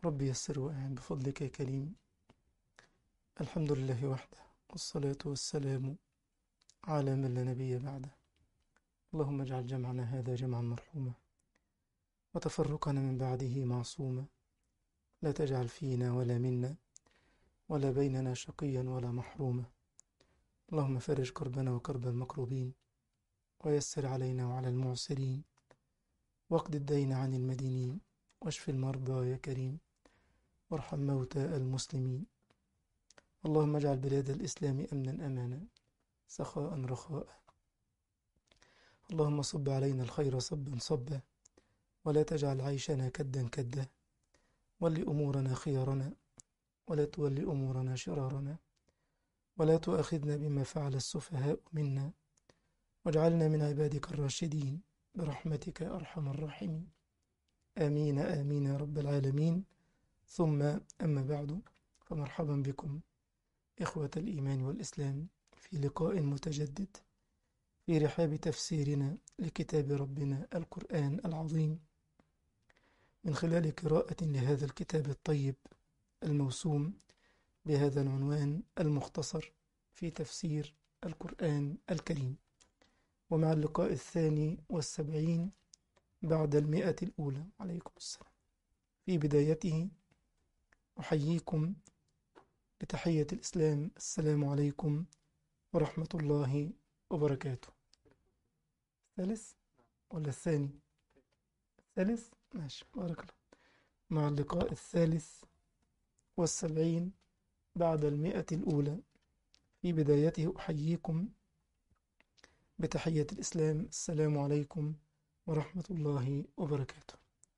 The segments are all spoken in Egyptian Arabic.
رب يسر وأعن بفضلك يا كريم الحمد لله وحده والصلاة والسلام على من لا نبي بعده اللهم اجعل جمعنا هذا جمعا مرحوما وتفرقنا من بعده معصوما لا تجعل فينا ولا منا ولا بيننا شقيا ولا محروما اللهم فرج كربنا وكرب المكروبين ويسر علينا وعلى المعسرين واقض الدين عن المدينين واشف المرضى يا كريم وارحم موتى المسلمين اللهم اجعل بلاد الإسلام أمنا أمانا سخاء رخاء اللهم صب علينا الخير صبا صبا ولا تجعل عيشنا كدا كدا ول أمورنا خيارنا ولا تول أمورنا شرارنا ولا تؤاخذنا بما فعل السفهاء منا واجعلنا من عبادك الراشدين برحمتك يا أرحم الراحمين آمين آمين يا رب العالمين ثم أما بعد فمرحبا بكم إخوة الإيمان والإسلام في لقاء متجدد في رحاب تفسيرنا لكتاب ربنا القرآن العظيم من خلال قراءة لهذا الكتاب الطيب الموسوم بهذا العنوان المختصر في تفسير القرآن الكريم ومع اللقاء الثاني والسبعين بعد المئة الأولى عليكم السلام في بدايته أحييكم بتحية الإسلام السلام عليكم ورحمة الله وبركاته الثالث ولا الثاني الثالث ماشي بارك الله مع اللقاء الثالث والسبعين بعد المئة الأولى في بدايته أحييكم بتحية الإسلام السلام عليكم ورحمة الله وبركاته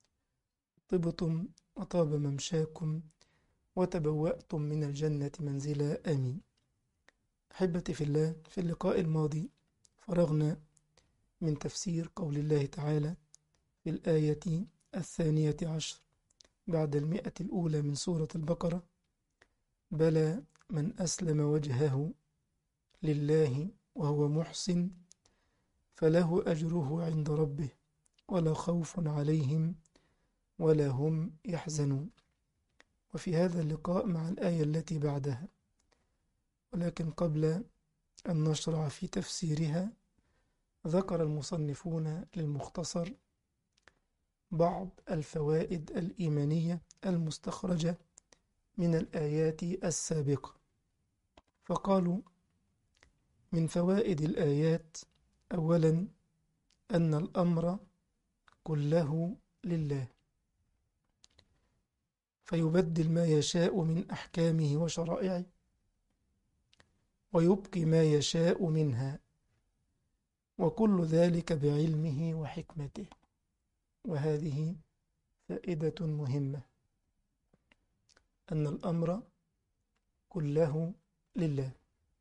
طبتم وطاب ممشاكم وتبوأتم من الجنة منزلا آمين أحبتي في الله في اللقاء الماضي فرغنا من تفسير قول الله تعالى في الآية الثانية عشر بعد المئة الأولى من سورة البقرة بلى من أسلم وجهه لله وهو محسن فله أجره عند ربه ولا خوف عليهم ولا هم يحزنون وفي هذا اللقاء مع الآية التي بعدها ولكن قبل أن نشرع في تفسيرها ذكر المصنفون للمختصر بعض الفوائد الإيمانية المستخرجة من الآيات السابقة فقالوا من فوائد الآيات أولا أن الأمر كله لله فيبدل ما يشاء من أحكامه وشرائعه ويبقي ما يشاء منها وكل ذلك بعلمه وحكمته وهذه فائدة مهمة أن الأمر كله لله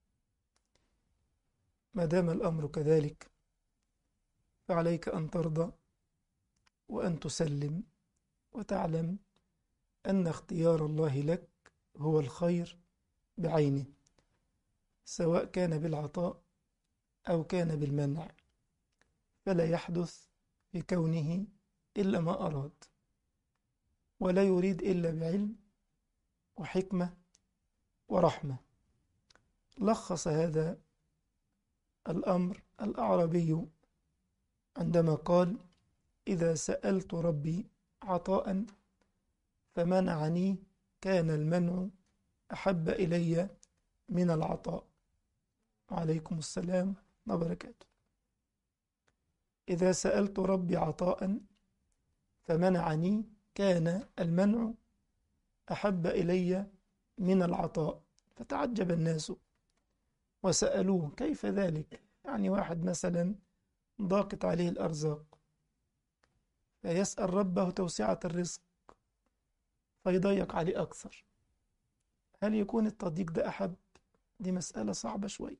ما دام الأمر كذلك فعليك أن ترضى وأن تسلم وتعلم أن اختيار الله لك هو الخير بعينه سواء كان بالعطاء أو كان بالمنع فلا يحدث في كونه إلا ما أراد ولا يريد إلا بعلم وحكمة ورحمة لخص هذا الأمر الأعرابي عندما قال إذا سألت ربي عطاء فمنعني كان المنع أحب إلي من العطاء عليكم السلام وبركاته إذا سألت ربي عطاء فمنعني كان المنع أحب إلي من العطاء فتعجب الناس وسألوه كيف ذلك يعني واحد مثلا ضاقت عليه الأرزاق فيسأل ربه توسعة الرزق فيضيق عليه أكثر هل يكون التضييق ده أحب دي مسألة صعبة شوي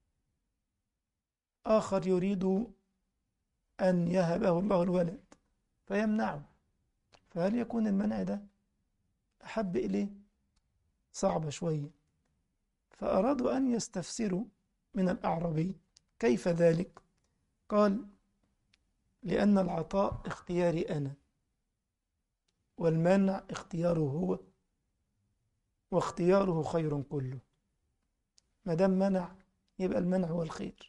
آخر يريد أن يهبه الله الولد فيمنعه فهل يكون المنع ده أحب إليه صعبة شوية فأرادوا أن يستفسروا من الأعرابي كيف ذلك قال لأن العطاء اختياري أنا والمنع اختياره هو واختياره خير كله ما دام منع يبقى المنع هو الخير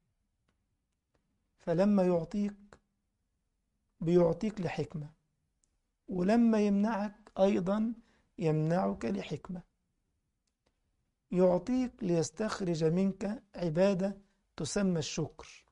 فلما يعطيك بيعطيك لحكمة ولما يمنعك أيضا يمنعك لحكمة يعطيك ليستخرج منك عبادة تسمى الشكر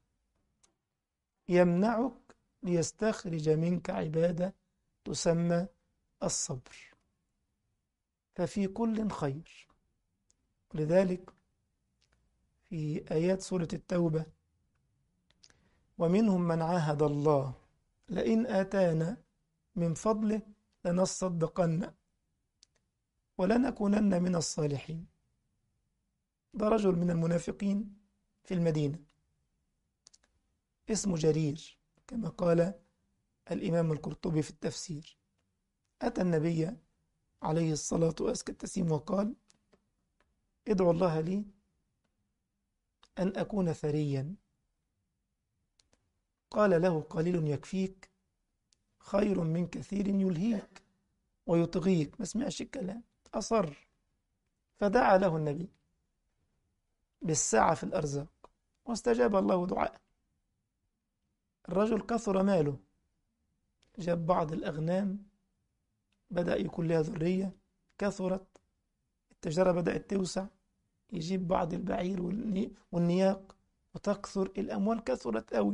يمنعك ليستخرج منك عبادة تسمى الصبر ففي كل خير لذلك في آيات سورة التوبة ومنهم من عاهد الله لئن آتانا من فضله لنصدقن ولنكونن من الصالحين ده رجل من المنافقين في المدينة اسمه جرير كما قال الإمام القرطبي في التفسير أتى النبي عليه الصلاة وأزكى التسليم وقال ادعو الله لي أن أكون ثريا قال له قليل يكفيك خير من كثير يلهيك ويطغيك ما سمعش الكلام أصر فدعا له النبي بالسعة في الأرزاق واستجاب الله دعاءه الرجل كثر ماله جاب بعض الأغنام بدأ يكون لها ذرية كثرت التجارة بدأت توسع يجيب بعض البعير والنياق وتكثر الأموال كثرت قوي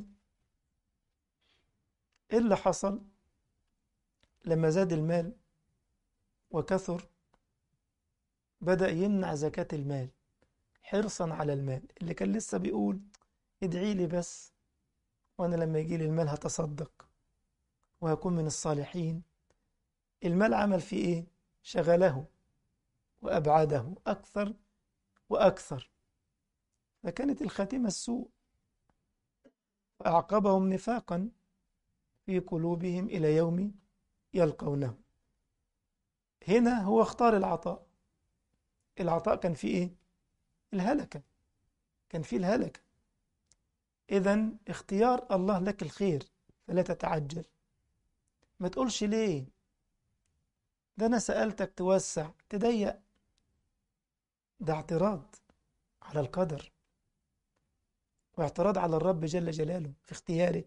إيه اللي حصل لما زاد المال وكثر بدأ يمنع زكاة المال حرصا على المال اللي كان لسه بيقول ادعي لي بس وأنا لما يجي لي المال هتصدق وهكون من الصالحين المال عمل فيه إيه؟ شغله وأبعده أكثر وأكثر فكانت الخاتمة السوء وأعقبهم نفاقا في قلوبهم إلى يوم يلقونه هنا هو اختار العطاء العطاء كان فيه إيه؟ الهلكة كان فيه الهلكة إذا اختيار الله لك الخير فلا تتعجل ما تقولش ليه ده أنا سألتك توسع تضيق ده اعتراض على القدر واعتراض على الرب جل جلاله في اختياره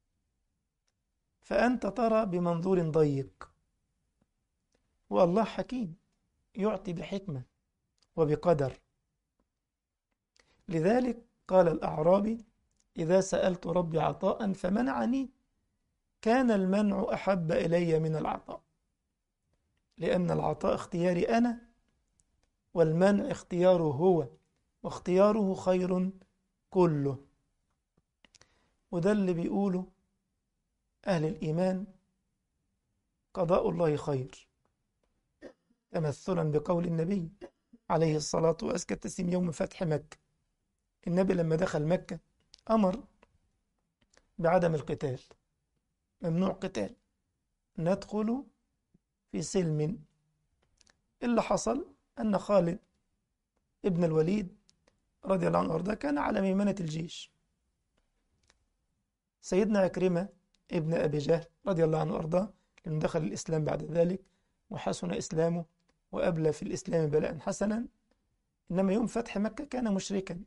فأنت ترى بمنظور ضيق والله حكيم يعطي بحكمة وبقدر لذلك قال الأعرابي إذا سألت ربي عطاء فمنعني كان المنع أحب إلي من العطاء لأن العطاء اختياري أنا والمنع اختياره هو واختياره خير كله وده اللي بيقوله أهل الإيمان قضاء الله خير تمثلا بقول النبي عليه الصلاة وأزكى التسليم يوم فتح مكة النبي لما دخل مكة أمر بعدم القتال ممنوع قتال ندخل في سلم اللي حصل أن خالد ابن الوليد رضي الله عنه وارضاه كان على ميمنة الجيش سيدنا عكرمة ابن أبي جهل رضي الله عنه وارضاه لأنه دخل الإسلام بعد ذلك وحسن إسلامه وأبلى في الإسلام بلاء حسنا إنما يوم فتح مكة كان مشركا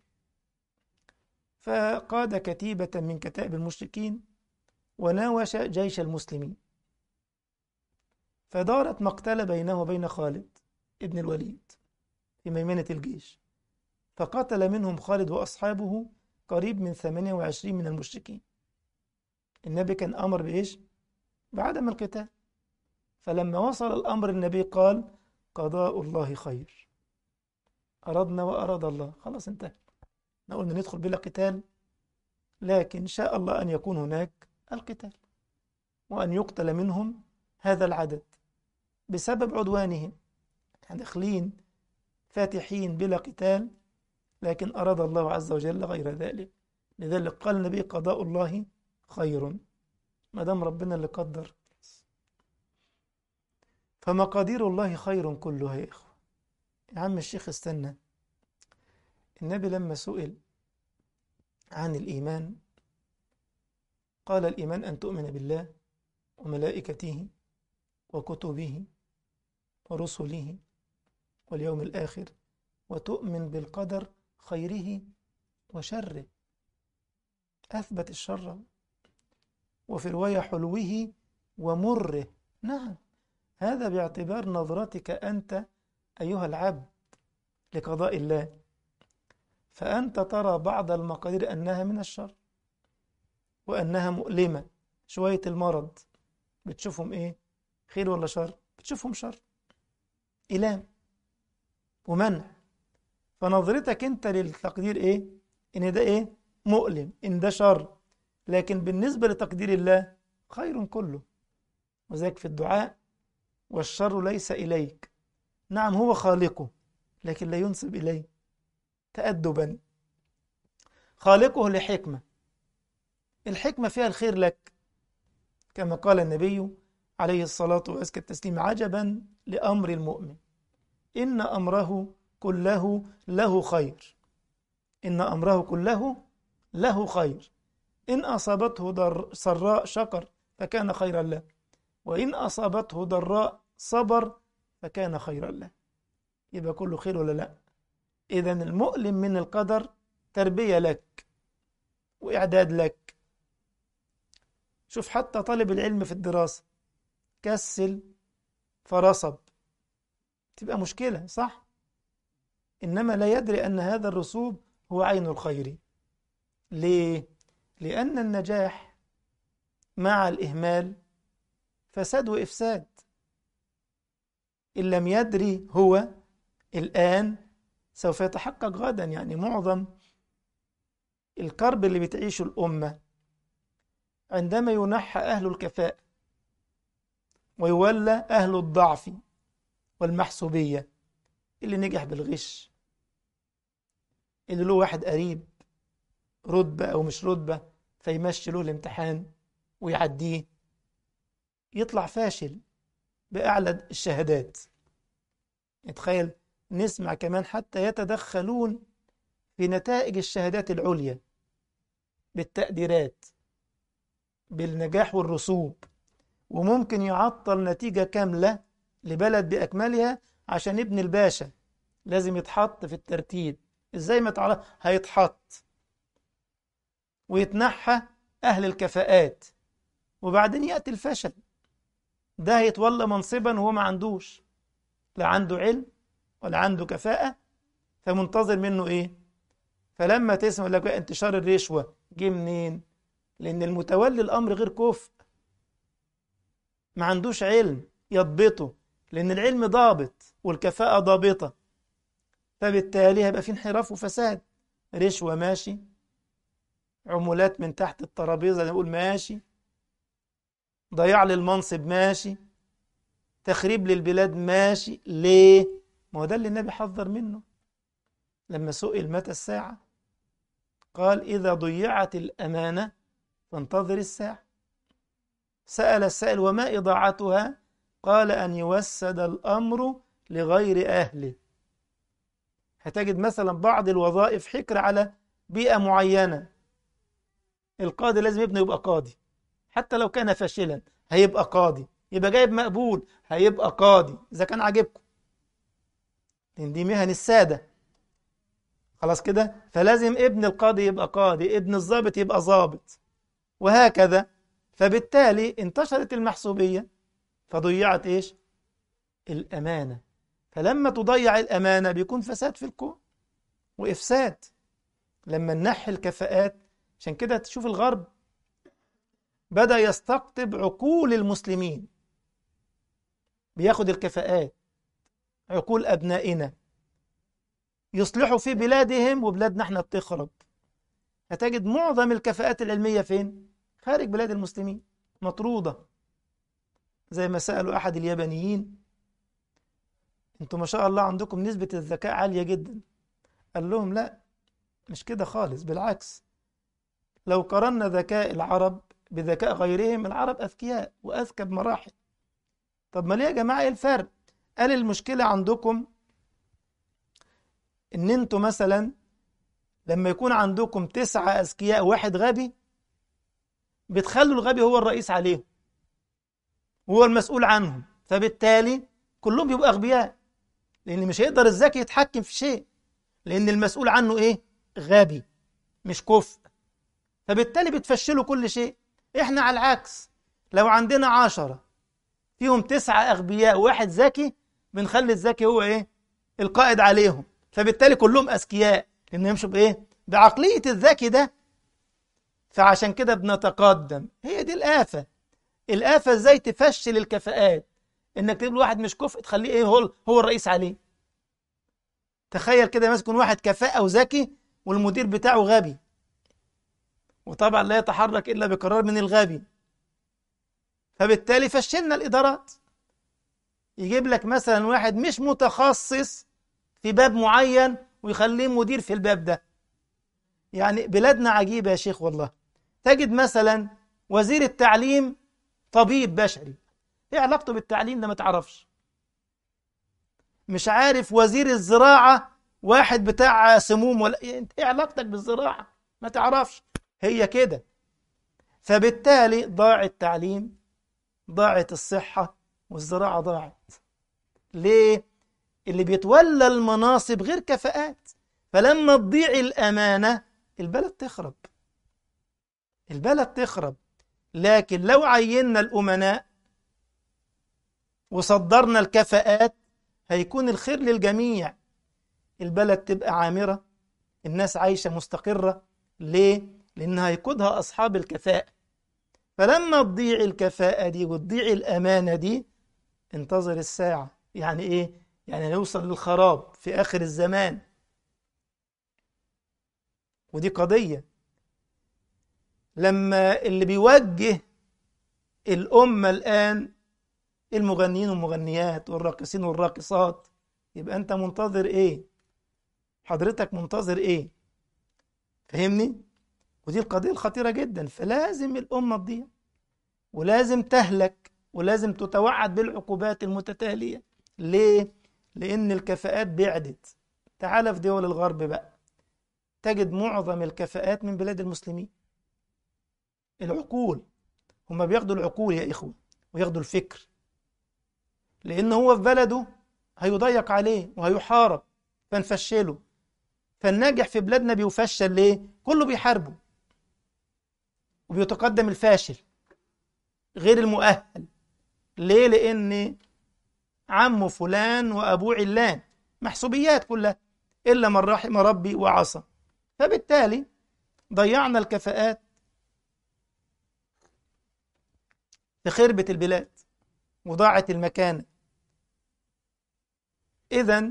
فقاد كتيبة من كتائب المشركين وناوش جيش المسلمين فدارت مقتلة بينه وبين خالد ابن الوليد في ميمنة الجيش فقتل منهم خالد وأصحابه قريب من 28 من المشركين النبي كان أمر بإيش؟ بعدم القتال فلما وصل الأمر النبي قال قضاء الله خير أردنا وأراد الله خلاص انتهى قلنا ندخل بلا قتال لكن شاء الله أن يكون هناك القتال وأن يقتل منهم هذا العدد بسبب عدوانهم يعني داخلين فاتحين بلا قتال لكن أراد الله عز وجل غير ذلك لذلك قال النبي قضاء الله خير ما دام ربنا اللي قدر فمقادير الله خير كلها يا إخوة يا عم الشيخ استنى النبي لما سئل عن الإيمان قال الإيمان أن تؤمن بالله وملائكته وكتبه ورسله واليوم الآخر وتؤمن بالقدر خيره وشره أثبت الشر وفي رواية حلوه ومره نعم هذا باعتبار نظرتك أنت أيها العبد لقضاء الله فأنت ترى بعض المقادير أنها من الشر وأنها مؤلمة شوية المرض بتشوفهم إيه خير ولا شر بتشوفهم شر إلام ومنع فنظرتك أنت للتقدير إيه إن ده إيه مؤلم إن ده شر لكن بالنسبة لتقدير الله خير كله وذلك في الدعاء والشر ليس إليك نعم هو خالقه لكن لا ينسب إليه تأدبا خالقه لحكمة الحكمة فيها الخير لك كما قال النبي عليه الصلاة وأزكى التسليم عجبا لأمر المؤمن إن أمره كله له خير إن أمره كله له خير إن أصابته ضر سراء شكر فكان خيرا له وإن أصابته ضراء صبر فكان خيرا له يبقى كله خير ولا لا إذا المؤلم من القدر تربية لك وإعداد لك شوف حتى طالب العلم في الدراسة كسل فرصب تبقى مشكلة صح إنما لا يدري أن هذا الرسوب هو عين الخير ليه؟ لأن النجاح مع الإهمال فساد وإفساد إن لم يدري هو الآن سوف يتحقق غدا يعني معظم الكرب اللي بتعيشه الأمة عندما ينحى أهل الكفاءة ويولى أهل الضعف والمحسوبية اللي نجح بالغش اللي له واحد قريب رتبة أو مش رتبة فيمشي له الامتحان ويعديه يطلع فاشل بأعلى الشهادات تخيل نسمع كمان حتى يتدخلون في نتائج الشهادات العليا بالتقديرات بالنجاح والرسوب وممكن يعطل نتيجة كاملة لبلد بأكملها عشان ابن الباشا لازم يتحط في الترتيب ازاي ما تعرف هيتحط ويتنحى أهل الكفاءات وبعدين يأتي الفشل ده هيتولى منصبا وهو ما عندوش لا عنده علم ولا عنده كفاءة فمنتظر منه ايه فلما تسمع لك بقى انتشار الرشوة جه منين لأن المتولي الأمر غير كفء ما عندوش علم يضبطه لأن العلم ضابط والكفاءة ضابطة فبالتالي هيبقى في انحراف وفساد رشوة ماشي عمولات من تحت الترابيزة نقول ماشي ضياع للمنصب ماشي تخريب للبلاد ماشي ليه؟ ما هو ده اللي النبي حذر منه لما سئل متى الساعة قال إذا ضيعت الأمانة فانتظر الساعة سأل السائل وما إضاعتها قال أن يوسد الأمر لغير أهله هتجد مثلا بعض الوظائف حكر على بيئة معينة القاضي لازم ابنه يبقى قاضي حتى لو كان فاشلا هيبقى قاضي يبقى جايب مقبول هيبقى قاضي إذا كان عاجبكم لأن دي مهن السادة خلاص كده فلازم ابن القاضي يبقى قاضي ابن الضابط يبقى ضابط وهكذا فبالتالي انتشرت المحسوبية فضيعت ايش الأمانة فلما تضيع الأمانة بيكون فساد في الكون وإفساد لما ننحي الكفاءات عشان كده تشوف الغرب بدأ يستقطب عقول المسلمين بياخد الكفاءات عقول أبنائنا يصلحوا في بلادهم وبلادنا احنا بتخرب هتجد معظم الكفاءات العلمية فين؟ خارج بلاد المسلمين مطرودة زي ما سألوا أحد اليابانيين انتوا ما شاء الله عندكم نسبة الذكاء عالية جدا قال لهم لا مش كده خالص بالعكس لو قارنا ذكاء العرب بذكاء غيرهم العرب أذكياء وأذكى بمراحل طب ما ليه يا جماعة ايه الفرق قال المشكلة عندكم ان انتوا مثلا لما يكون عندكم تسعة أذكياء واحد غبي بتخلوا الغبي هو الرئيس عليهم وهو المسؤول عنهم فبالتالي كلهم يبقوا أغبياء لأن مش هيقدر الذكي يتحكم في شيء لأن المسؤول عنه إيه؟ غبي مش كفء فبالتالي بتفشلوا كل شيء إحنا على العكس لو عندنا عشرة فيهم تسعة أغبياء وواحد ذكي بنخلي الذكي هو إيه؟ القائد عليهم فبالتالي كلهم أذكياء لأنه يمشوا بإيه؟ بعقلية الذكي ده فعشان كده بنتقدم هي دي الآفة الآفة إزاي تفشل الكفاءات إنك تجيب واحد مش كفء تخليه إيه هو هو الرئيس عليه تخيل كده مثلا يكون واحد كفاءة وذكي والمدير بتاعه غبي وطبعا لا يتحرك إلا بقرار من الغبي فبالتالي فشلنا الإدارات يجيب لك مثلا واحد مش متخصص في باب معين ويخليه مدير في الباب ده يعني بلادنا عجيبة يا شيخ والله تجد مثلا وزير التعليم طبيب بشري ايه علاقته بالتعليم ده ما تعرفش مش عارف وزير الزراعة واحد بتاع سموم ولا ايه علاقتك بالزراعة ما تعرفش هي كده فبالتالي ضاع التعليم ضاعت الصحة والزراعة ضاعت ليه؟ اللي بيتولى المناصب غير كفاءات فلما تضيع الأمانة البلد تخرب البلد تخرب لكن لو عينا الأمناء وصدرنا الكفاءات هيكون الخير للجميع البلد تبقى عامرة الناس عايشة مستقرة ليه؟ لأنها هيقودها أصحاب الكفاءة فلما تضيع الكفاءة دي وتضيع الأمانة دي انتظر الساعة يعني إيه؟ يعني نوصل للخراب في آخر الزمان ودي قضية لما اللي بيوجه الأمة الآن المغنيين والمغنيات والراقصين والراقصات يبقى أنت منتظر إيه؟ حضرتك منتظر إيه؟ فهمني؟ ودي القضية الخطيرة جدا فلازم الأمة تضيع ولازم تهلك ولازم تتوعد بالعقوبات المتتالية ليه؟ لأن الكفاءات بعدت تعال في دول الغرب بقى تجد معظم الكفاءات من بلاد المسلمين العقول هم بياخدوا العقول يا إخوة وياخدوا الفكر لأن هو في بلده هيضيق عليه وهيحارب فنفشله فالناجح في بلادنا بيفشل ليه؟ كله بيحاربه وبيتقدم الفاشل غير المؤهل ليه؟ لأن عمه فلان وأبوه علان محسوبيات كلها إلا من رحم ربي وعصى فبالتالي ضيعنا الكفاءات في خربة البلاد وضاعت المكانة إذا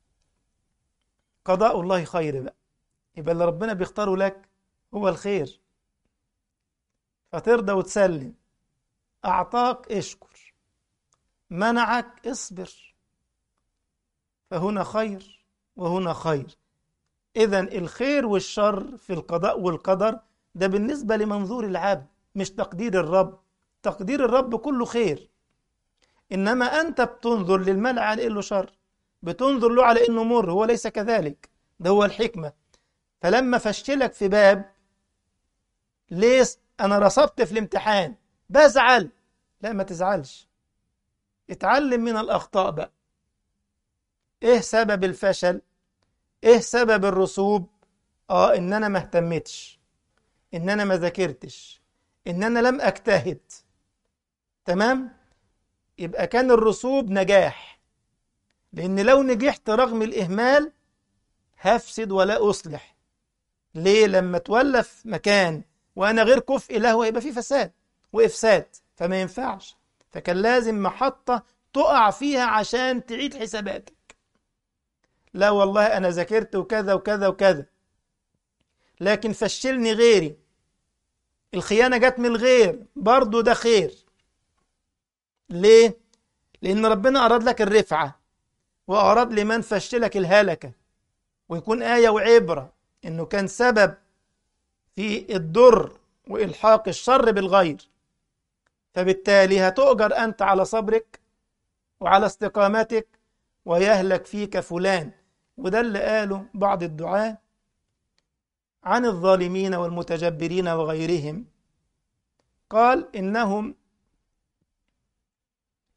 قضاء الله خير بقى يبقى اللي ربنا بيختاره لك هو الخير فترضى وتسلم أعطاك اشكر منعك اصبر فهنا خير وهنا خير إذا الخير والشر في القضاء والقدر ده بالنسبة لمنظور العبد مش تقدير الرب تقدير الرب كله خير إنما أنت بتنظر للملع على إنه شر بتنظر له على إنه مر هو ليس كذلك ده هو الحكمة فلما فشلك في باب ليه أنا رصبت في الامتحان بزعل لا ما تزعلش اتعلم من الأخطاء بقى إيه سبب الفشل إيه سبب الرسوب آه إن أنا ما اهتمتش إن أنا ما ذاكرتش إن أنا لم أجتهد تمام يبقى كان الرسوب نجاح لأن لو نجحت رغم الإهمال هفسد ولا أصلح ليه لما تولى في مكان وأنا غير كفء له يبقى في فساد وإفساد فما ينفعش فكان لازم محطة تقع فيها عشان تعيد حساباتك لا والله أنا ذاكرت وكذا وكذا وكذا لكن فشلني غيري الخيانة جت من الغير برضو ده خير ليه؟ لأن ربنا أراد لك الرفعة وأراد لمن فشلك الهلكة ويكون آية وعبرة إنه كان سبب في الضر وإلحاق الشر بالغير فبالتالي هتؤجر أنت على صبرك وعلى استقامتك ويهلك فيك فلان وده اللي قاله بعض الدعاة عن الظالمين والمتجبرين وغيرهم قال إنهم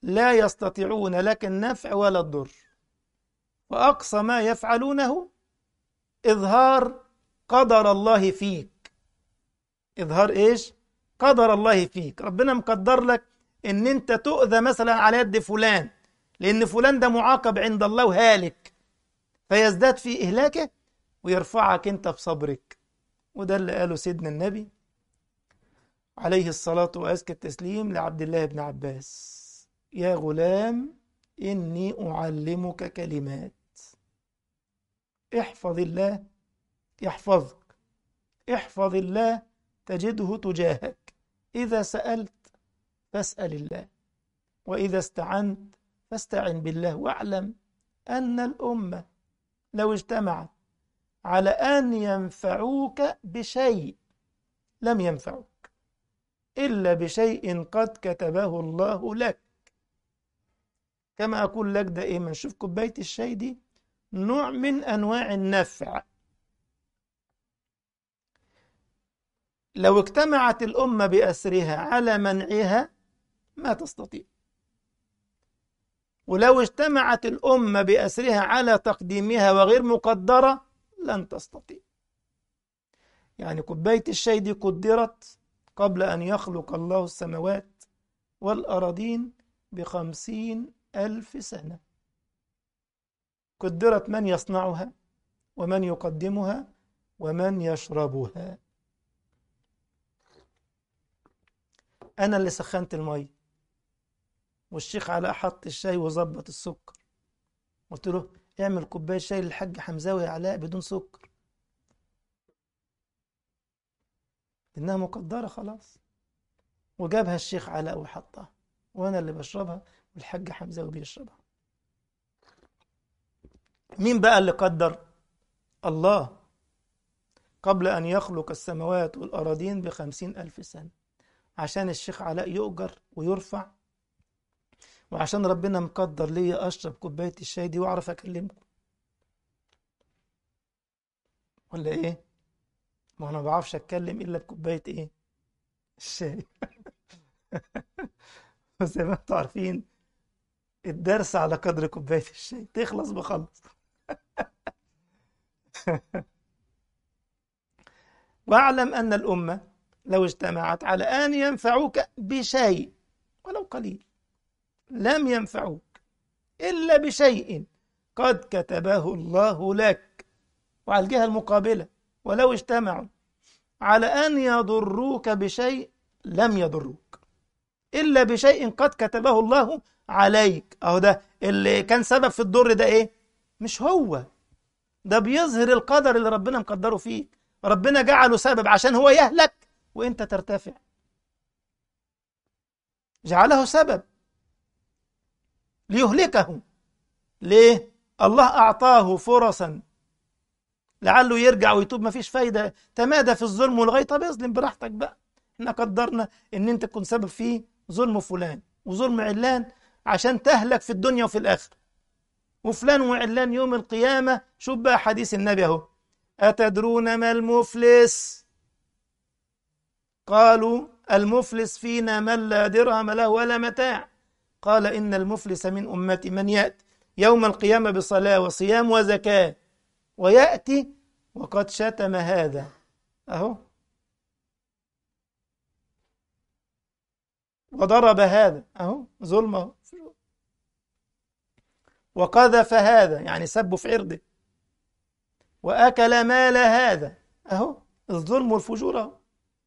لا يستطيعون لك النفع ولا الضر وأقصى ما يفعلونه إظهار قدر الله فيك إظهار إيش؟ قدر الله فيك ربنا مقدر لك إن أنت تؤذى مثلا على يد فلان لأن فلان ده معاقب عند الله وهالك فيزداد في إهلاكه ويرفعك أنت بصبرك وده اللي قاله سيدنا النبي عليه الصلاة وأزكى التسليم لعبد الله بن عباس يا غلام إني أعلمك كلمات احفظ الله يحفظك احفظ الله تجده تجاهك إذا سألت فاسأل الله وإذا استعنت فاستعن بالله واعلم أن الأمة لو اجتمعت على أن ينفعوك بشيء لم ينفعوك إلا بشيء قد كتبه الله لك كما أقول لك دائما شوف كوباية الشاي دي نوع من أنواع النفع لو اجتمعت الأمة بأسرها على منعها ما تستطيع ولو اجتمعت الأمة بأسرها على تقديمها وغير مقدرة لن تستطيع يعني كوباية الشاي دي قدرت قبل أن يخلق الله السماوات والأراضين بخمسين ألف سنة قدرت من يصنعها ومن يقدمها ومن يشربها أنا اللي سخنت المية والشيخ علاء حط الشاي وظبط السكر قلت له اعمل كوباية شاي للحاج حمزاوي يا علاء بدون سكر إنها مقدرة خلاص وجابها الشيخ علاء وحطها وأنا اللي بشربها والحاج حمزاوي بيشربها مين بقى اللي قدر الله قبل أن يخلق السماوات والأراضين بخمسين ألف سنة عشان الشيخ علاء يؤجر ويرفع وعشان ربنا مقدر ليا أشرب كوباية الشاي دي وأعرف أكلمكم ولا إيه؟ ما أنا ما بعرفش أتكلم إلا بكوباية إيه؟ الشاي زي ما أنتم عارفين الدرس على قدر كوباية الشاي تخلص بخلص واعلم أن الأمة لو اجتمعت على أن ينفعوك بشيء ولو قليل لم ينفعوك إلا بشيء قد كتبه الله لك وعلى الجهة المقابلة ولو اجتمعوا على أن يضروك بشيء لم يضروك إلا بشيء قد كتبه الله عليك أهو ده اللي كان سبب في الضر ده إيه مش هو ده بيظهر القدر اللي ربنا مقدره فيك ربنا جعله سبب عشان هو يهلك وانت ترتفع جعله سبب ليهلكه ليه الله اعطاه فرصا لعله يرجع ويتوب مفيش فايده تمادى في الظلم والغي طب اظلم براحتك بقى احنا قدرنا ان انت تكون سبب في ظلم فلان وظلم علان عشان تهلك في الدنيا وفي الاخره وفلان وعلان يوم القيامه شوف بقى حديث النبي اهو اتدرون ما المفلس قالوا المفلس فينا من لا درهم له ولا متاع قال إن المفلس من أمتي من يأتي يوم القيامة بصلاة وصيام وزكاة ويأتي وقد شتم هذا أهو وضرب هذا أهو ظلمه وقذف هذا يعني سب في عرضه وأكل مال هذا أهو الظلم والفجور أهو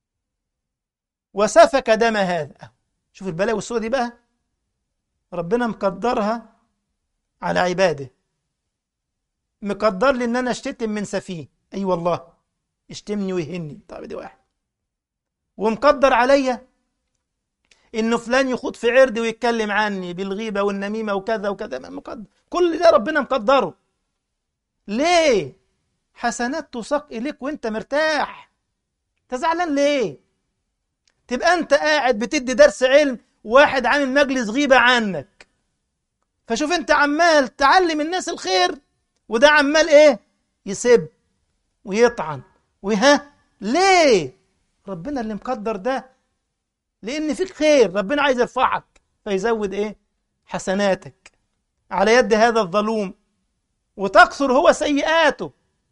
وسفك دم هذا أهو. شوف البلاء والسوء دي بقى ربنا مقدرها على عباده مقدر لي ان انا اشتتم من سفيه اي أيوة والله يشتمني ويهني طب دي واحد ومقدر عليا انه فلان يخوض في عرضي ويتكلم عني بالغيبه والنميمه وكذا وكذا مقدر كل ده ربنا مقدره ليه حسنات تساق اليك وانت مرتاح انت زعلان ليه تبقى انت قاعد بتدي درس علم واحد عامل مجلس غيبة عنك فشوف انت عمال تعلم الناس الخير وده عمال ايه يسب ويطعن وها ليه ربنا اللي مقدر ده لان فيك خير ربنا عايز يرفعك فيزود ايه حسناتك على يد هذا الظلوم وتكثر هو سيئاته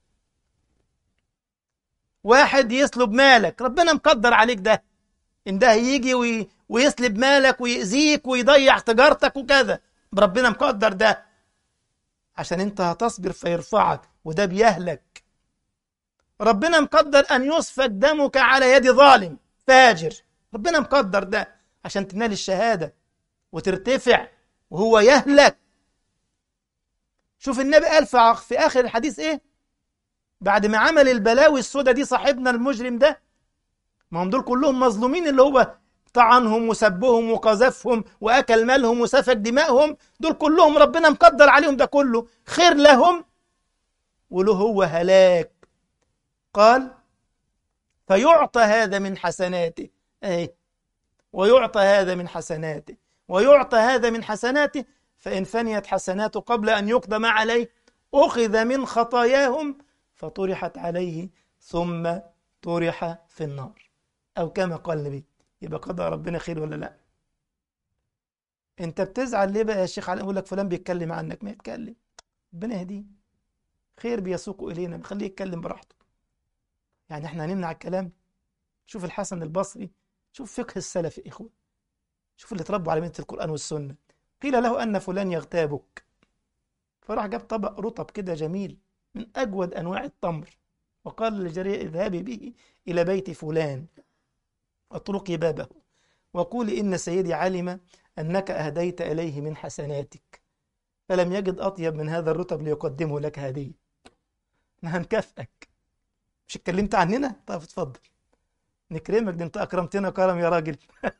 واحد يسلب مالك ربنا مقدر عليك ده ان ده هيجي وي... ويسلب مالك ويأذيك ويضيع تجارتك وكذا ربنا مقدر ده عشان انت هتصبر فيرفعك وده بيهلك ربنا مقدر ان يسفك دمك على يد ظالم فاجر ربنا مقدر ده عشان تنال الشهادة وترتفع وهو يهلك شوف النبي قال في آخر الحديث إيه بعد ما عمل البلاوي السوداء دي صاحبنا المجرم ده ما هم دول كلهم مظلومين اللي هو طعنهم وسبهم وقذفهم وأكل مالهم وسفك دمائهم دول كلهم ربنا مقدر عليهم ده كله خير لهم وله هو هلاك قال فيعطى هذا من حسناته أي ويعطى هذا من حسناته ويعطى هذا من حسناته فإن فنيت حسناته قبل أن يقدم عليه أخذ من خطاياهم فطرحت عليه ثم طرح في النار أو كما قال النبي يبقى قضى ربنا خير ولا لا انت بتزعل ليه بقى يا شيخ على اقول لك فلان بيتكلم عنك ما يتكلم ربنا يهديه خير بيسوق الينا بخليه يتكلم براحته يعني احنا هنمنع الكلام شوف الحسن البصري شوف فقه السلف يا إخوة شوف اللي تربوا على مية القرآن والسنة قيل له أن فلان يغتابك فراح جاب طبق رطب كده جميل من أجود أنواع التمر وقال للجارية اذهبي به إلى بيت فلان واطرقي بابه وقولي إن سيدي علم أنك أهديت إليه من حسناتك فلم يجد أطيب من هذا الرطب ليقدمه لك هدية هنكافئك مش اتكلمت عننا؟ طيب اتفضل نكرمك ده انت اكرمتنا كرم يا راجل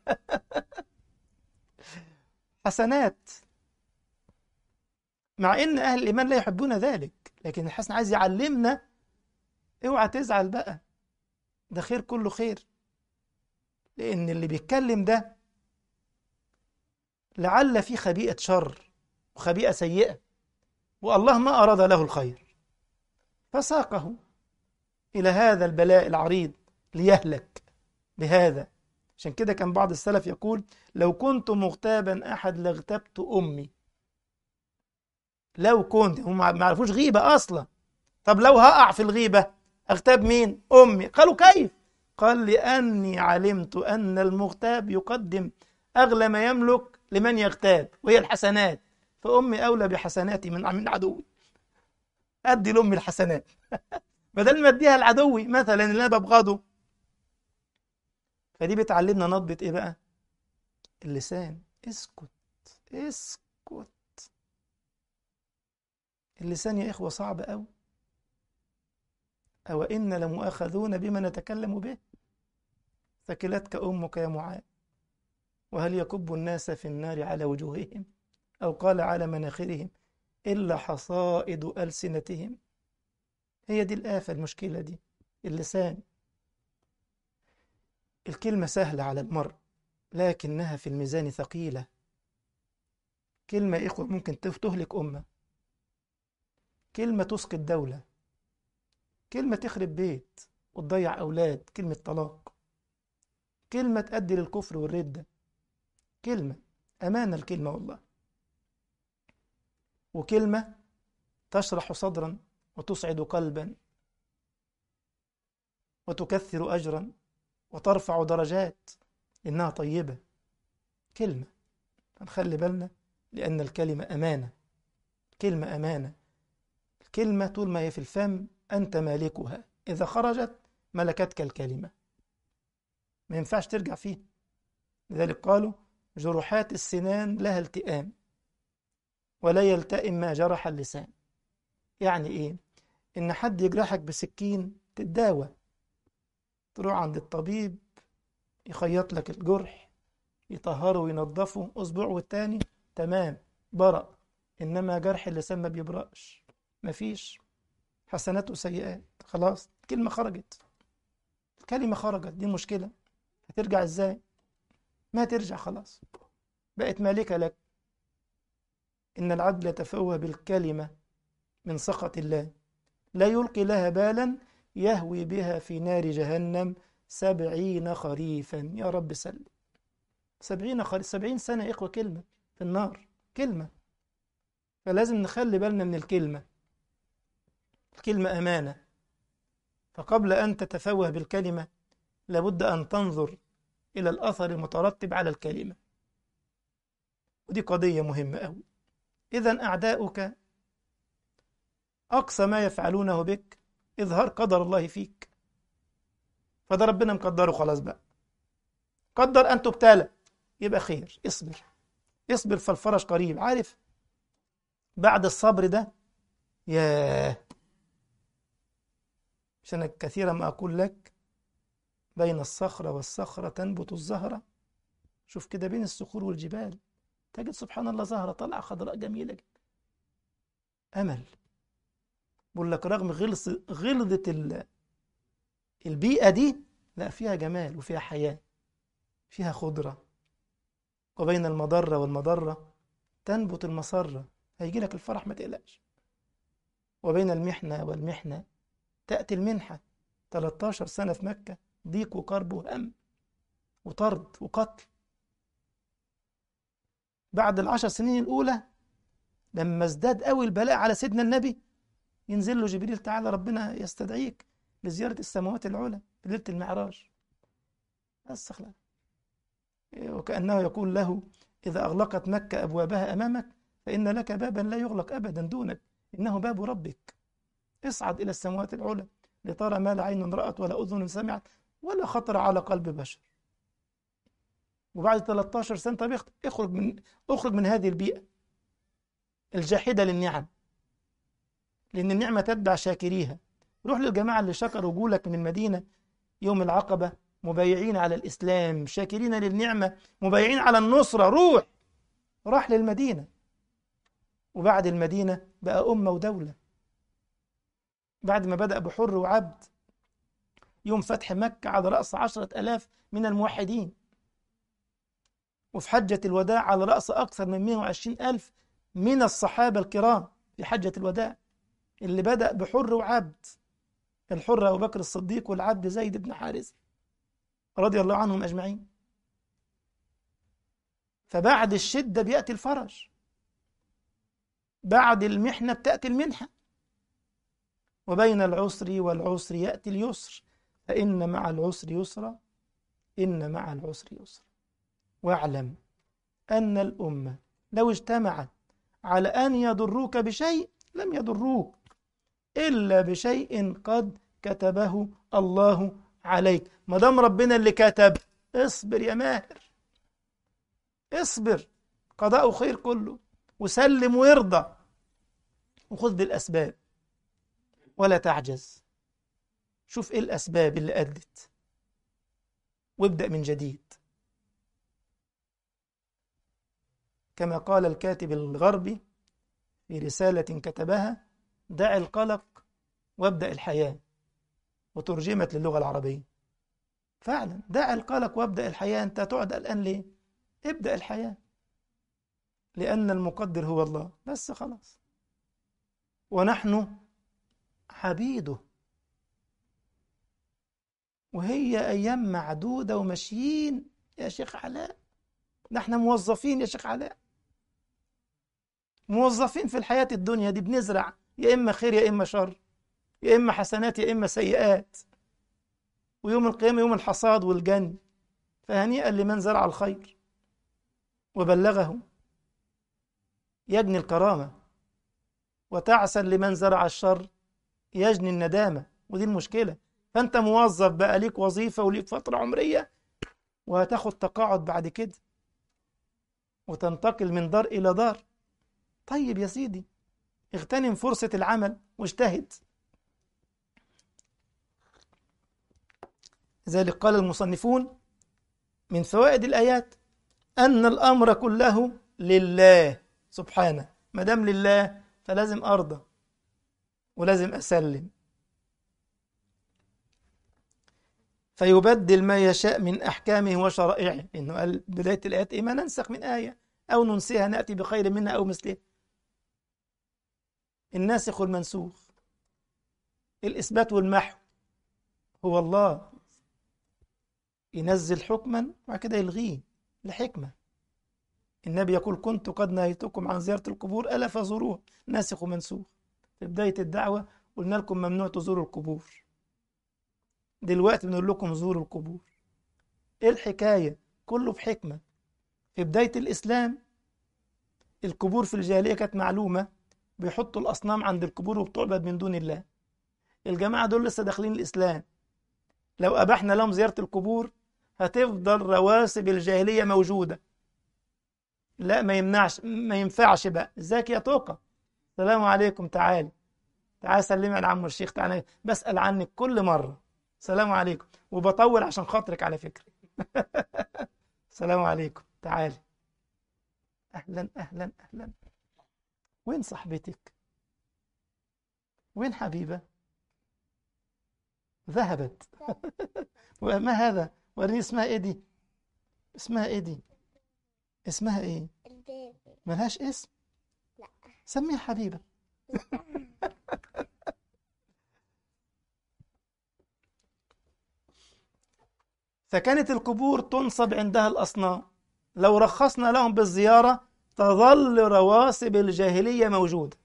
حسنات مع ان اهل الايمان لا يحبون ذلك لكن الحسن عايز يعلمنا اوعى تزعل بقى ده خير كله خير لان اللي بيتكلم ده لعل في خبيئة شر وخبيئة سيئة والله ما أراد له الخير فساقه إلى هذا البلاء العريض ليهلك بهذا عشان كده كان بعض السلف يقول لو كنت مغتابا أحد لاغتبت أمي لو كنت هم ما عرفوش غيبة أصلا طب لو هقع في الغيبة أغتاب مين أمي قالوا كيف قال لأني علمت أن المغتاب يقدم أغلى ما يملك لمن يغتاب وهي الحسنات فأمي أولى بحسناتي من من عدوي أدي لأمي الحسنات بدل ما أديها لعدوي مثلا اللي أنا ببغضه فدي بتعلمنا نضبط إيه بقى اللسان اسكت اسكت اللسان يا إخوة صعب أوي أو إن لمؤاخذون بما نتكلم به ثكلتك أمك يا معاذ وهل يكب الناس في النار على وجوههم أو قال على مناخرهم إلا حصائد ألسنتهم هي دي الآفة المشكلة دي اللسان الكلمة سهلة على المرء لكنها في الميزان ثقيلة كلمة يا إخوة ممكن تهلك أمة كلمة تسقط دولة كلمة تخرب بيت وتضيع أولاد كلمة طلاق كلمة تؤدي للكفر والردة كلمة أمانة الكلمة والله وكلمة تشرح صدرا وتسعد قلبا وتكثر أجرا وترفع درجات إنها طيبة كلمة نخلي بالنا لأن الكلمة أمانة كلمة أمانة الكلمة طول ما هي في الفم أنت مالكها إذا خرجت ملكتك الكلمة ما ينفعش ترجع فيه لذلك قالوا جروحات السنان لها التئام ولا يلتئم ما جرح اللسان يعني إيه؟ إن حد يجرحك بسكين تتداوى تروح عند الطبيب يخيط لك الجرح يطهره وينظفه أسبوع والتاني تمام برأ إنما جرح اللسان ما بيبرأش مفيش حسنات وسيئات خلاص كلمة خرجت الكلمة خرجت دي مشكلة هترجع ازاي ما ترجع خلاص بقت مالكة لك إن العدل يتفوه بالكلمة من سخط الله لا يلقي لها بالا يهوي بها في نار جهنم سبعين خريفا يا رب سلم سبعين خريف سبعين سنة يا إخوة كلمة في النار كلمة فلازم نخلي بالنا من الكلمة الكلمة أمانة فقبل أن تتفوه بالكلمة لابد أن تنظر إلى الأثر المترتب على الكلمة ودي قضية مهمة أوي إذا أعداؤك أقصى ما يفعلونه بك إظهار قدر الله فيك فده ربنا مقدره خلاص بقى قدر أن تبتلى يبقى خير اصبر اصبر فالفرج قريب عارف بعد الصبر ده ياه مش أنا كثيرا ما أقول لك بين الصخرة والصخرة تنبت الزهرة شوف كده بين الصخور والجبال تجد سبحان الله زهرة طالعة خضراء جميلة جدا أمل بقول لك رغم غلظ غلظة البيئة دي لا فيها جمال وفيها حياة فيها خضرة وبين المضرة والمضرة تنبت المسرة هيجي لك الفرح ما تقلقش وبين المحنة والمحنة تأتي المنحة 13 سنة في مكة ضيق وكرب وهم وطرد وقتل بعد العشر سنين الأولى لما ازداد قوي البلاء على سيدنا النبي ينزل له جبريل تعالى ربنا يستدعيك لزيارة السماوات العلى في ليلة المعراج بس خلاص وكأنه يقول له إذا أغلقت مكة أبوابها أمامك فإن لك بابا لا يغلق أبدا دونك إنه باب ربك اصعد إلى السماوات العلى لترى ما لا عين رأت ولا أذن سمعت ولا خطر على قلب بشر وبعد 13 سنة طب اخرج من اخرج من هذه البيئة الجاحدة للنعم لأن النعمة تتبع شاكريها روح للجماعة اللي شكروا وجولك من المدينة يوم العقبة مبايعين على الإسلام شاكرين للنعمة مبايعين على النصرة روح راح للمدينة وبعد المدينة بقى أمة ودولة بعد ما بدأ بحر وعبد يوم فتح مكة على رأس عشرة ألاف من الموحدين وفي حجة الوداع على رأس أكثر من 120 ألف من الصحابة الكرام في حجة الوداع اللي بدأ بحر وعبد الحر أبو بكر الصديق والعبد زيد بن حارثة رضي الله عنهم أجمعين فبعد الشدة بيأتي الفرج بعد المحنة بتأتي المنحة وبين العسر والعسر يأتي اليسر فإن مع العسر يسرا إن مع العسر يسرا واعلم أن الأمة لو اجتمعت على أن يضروك بشيء لم يضروك إلا بشيء قد كتبه الله عليك ما دام ربنا اللي كتب اصبر يا ماهر اصبر قضاء خير كله وسلم ويرضى وخذ بالأسباب ولا تعجز شوف ايه الأسباب اللي أدت وابدأ من جديد كما قال الكاتب الغربي في رسالة كتبها دع القلق وابدأ الحياة وترجمت للغة العربية فعلا دع القلق وابدأ الحياة أنت تقعد الآن ليه ابدأ الحياة لأن المقدر هو الله بس خلاص ونحن عبيده وهي أيام معدودة وماشيين يا شيخ علاء نحن موظفين يا شيخ علاء موظفين في الحياة الدنيا دي بنزرع يا إما خير يا إما شر يا إما حسنات يا إما سيئات ويوم القيامة يوم الحصاد والجن فهنيئا لمن زرع الخير وبلغه يجني الكرامة وتعسا لمن زرع الشر يجني الندامة ودي المشكلة فأنت موظف بقى ليك وظيفة وليك فترة عمرية وهتاخد تقاعد بعد كده وتنتقل من دار إلى دار طيب يا سيدي اغتنم فرصة العمل واجتهد لذلك قال المصنفون من فوائد الآيات أن الأمر كله لله سبحانه ما دام لله فلازم أرضى ولازم أسلم فيبدل ما يشاء من أحكامه وشرائعه إنه قال بداية الآيات إيه ما ننسخ من آية أو ننسيها نأتي بخير منها أو مثلها الناسخ والمنسوخ الإثبات والمحو هو الله ينزل حكما وبعد كده يلغيه لحكمة النبي يقول كنت قد نهيتكم عن زيارة القبور ألا فزوروها ناسخ ومنسوخ في بداية الدعوة قلنا لكم ممنوع تزوروا القبور دلوقتي بنقول لكم زوروا القبور ايه الحكاية كله بحكمة في بداية الإسلام القبور في الجاهلية كانت معلومة بيحطوا الأصنام عند القبور وبتعبد من دون الله الجماعة دول لسه داخلين الإسلام لو أبحنا لهم زيارة القبور هتفضل رواسب الجاهلية موجودة لا ما يمنعش ما ينفعش بقى ازيك يا توقة السلام عليكم تعالي تعالى سلمي على عم الشيخ تعالى بسأل عنك كل مرة السلام عليكم وبطول عشان خاطرك على فكرة السلام عليكم تعالي أهلا أهلا أهلا وين صاحبتك وين حبيبة ذهبت وما هذا وريني اسمها ايه دي اسمها ايه دي اسمها ايه البيبي ملهاش اسم لا سميها حبيبة فكانت القبور تنصب عندها الأصنام لو رخصنا لهم بالزيارة تظل رواسب الجاهلية موجودة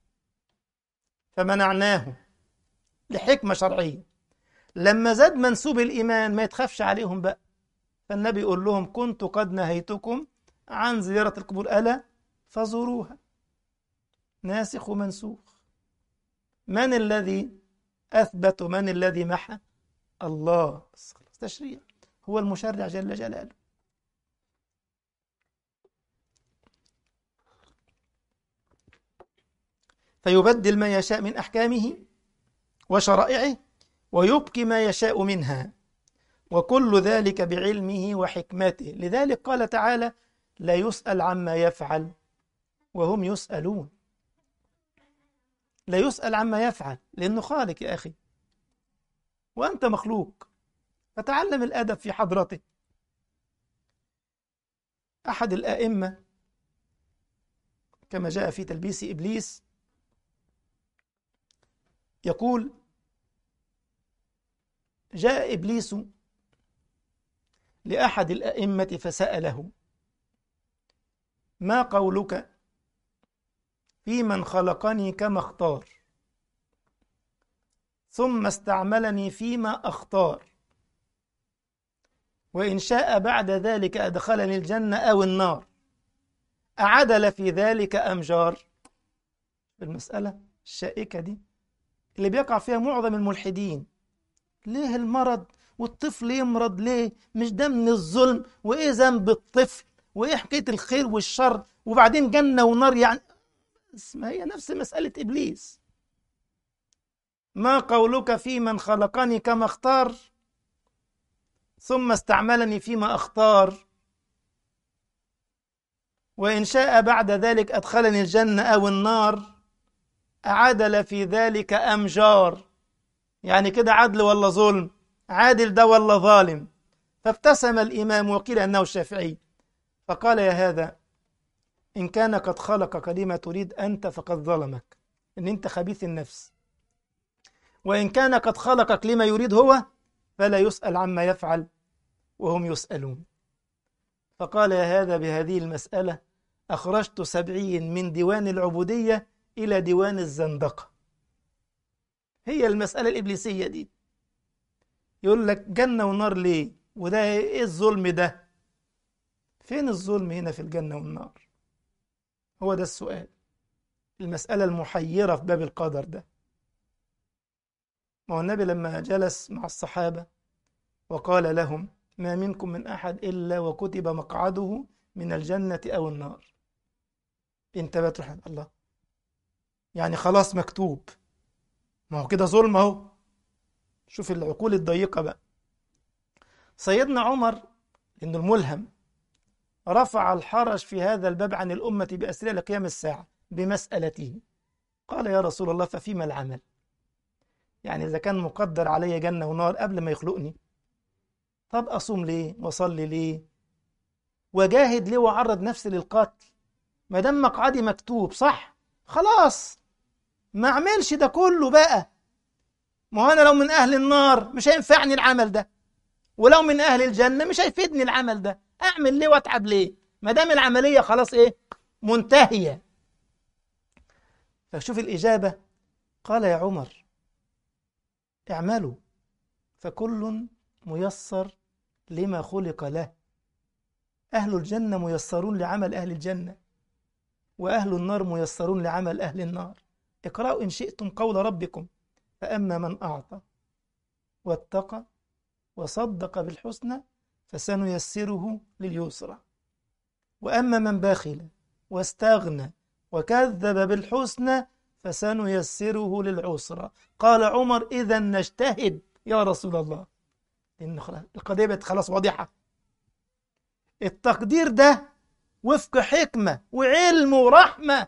فمنعناه لحكمة شرعية لما زاد منسوب الإيمان ما يتخافش عليهم بقى فالنبي يقول لهم كنت قد نهيتكم عن زيارة القبور ألا فزوروها ناسخ ومنسوخ من الذي أثبت من الذي محى الله تشريع هو المشرع جل جلاله فيبدل ما يشاء من أحكامه وشرائعه ويبقي ما يشاء منها وكل ذلك بعلمه وحكمته لذلك قال تعالى لا يسأل عما يفعل وهم يسألون لا يسأل عما يفعل لأنه خالق يا أخي وأنت مخلوق فتعلم الأدب في حضرته أحد الآئمة كما جاء في تلبيس إبليس يقول جاء إبليس لأحد الأئمة فسأله ما قولك في من خلقني كما اختار ثم استعملني فيما أختار وإن شاء بعد ذلك أدخلني الجنة أو النار أعدل في ذلك أم جار المسألة الشائكة دي اللي بيقع فيها معظم الملحدين ليه المرض والطفل يمرض ليه مش ده من الظلم وإيه ذنب الطفل وإيه حكاية الخير والشر وبعدين جنة ونار يعني ما هي نفس مسألة إبليس ما قولك في من خلقني كما اختار ثم استعملني فيما اختار وإن شاء بعد ذلك أدخلني الجنة أو النار أعدل في ذلك أم جار يعني كده عدل ولا ظلم عادل ده ولا ظالم فابتسم الإمام وقيل أنه الشافعي فقال يا هذا إن كان قد خلقك لما تريد أنت فقد ظلمك إن أنت خبيث النفس وإن كان قد خلقك لما يريد هو فلا يسأل عما يفعل وهم يسألون فقال يا هذا بهذه المسألة أخرجت سبعين من ديوان العبودية إلى ديوان الزندقة هي المسألة الإبليسية دي يقول لك جنة ونار ليه وده إيه الظلم ده فين الظلم هنا في الجنة والنار هو ده السؤال المسألة المحيرة في باب القدر ده ما هو النبي لما جلس مع الصحابة وقال لهم ما منكم من أحد إلا وكتب مقعده من الجنة أو النار انت بتروح الله يعني خلاص مكتوب ما هو كده ظلم اهو شوف العقول الضيقة بقى سيدنا عمر إنه الملهم رفع الحرج في هذا الباب عن الأمة بأسئلة لقيام الساعة بمسألته قال يا رسول الله ففيما العمل يعني إذا كان مقدر علي جنة ونار قبل ما يخلقني طب أصوم ليه وأصلي ليه وجاهد ليه وأعرض نفسي للقتل ما دام مقعدي مكتوب صح خلاص ما أعملش ده كله بقى ما هو أنا لو من أهل النار مش هينفعني العمل ده ولو من أهل الجنة مش هيفيدني العمل ده أعمل ليه وأتعب ليه ما دام العملية خلاص إيه منتهية فشوف الإجابة قال يا عمر اعملوا فكل ميسر لما خلق له أهل الجنة ميسرون لعمل أهل الجنة وأهل النار ميسرون لعمل أهل النار اقرأوا إن شئتم قول ربكم فأما من أعطى واتقى وصدق بالحسنى فسنيسره لليسرى وأما من بخل واستغنى وكذب بالحسنى فسنيسره للعسرى قال عمر إذا نجتهد يا رسول الله لأن القضية بقت خلاص واضحة التقدير ده وفق حكمة وعلم ورحمة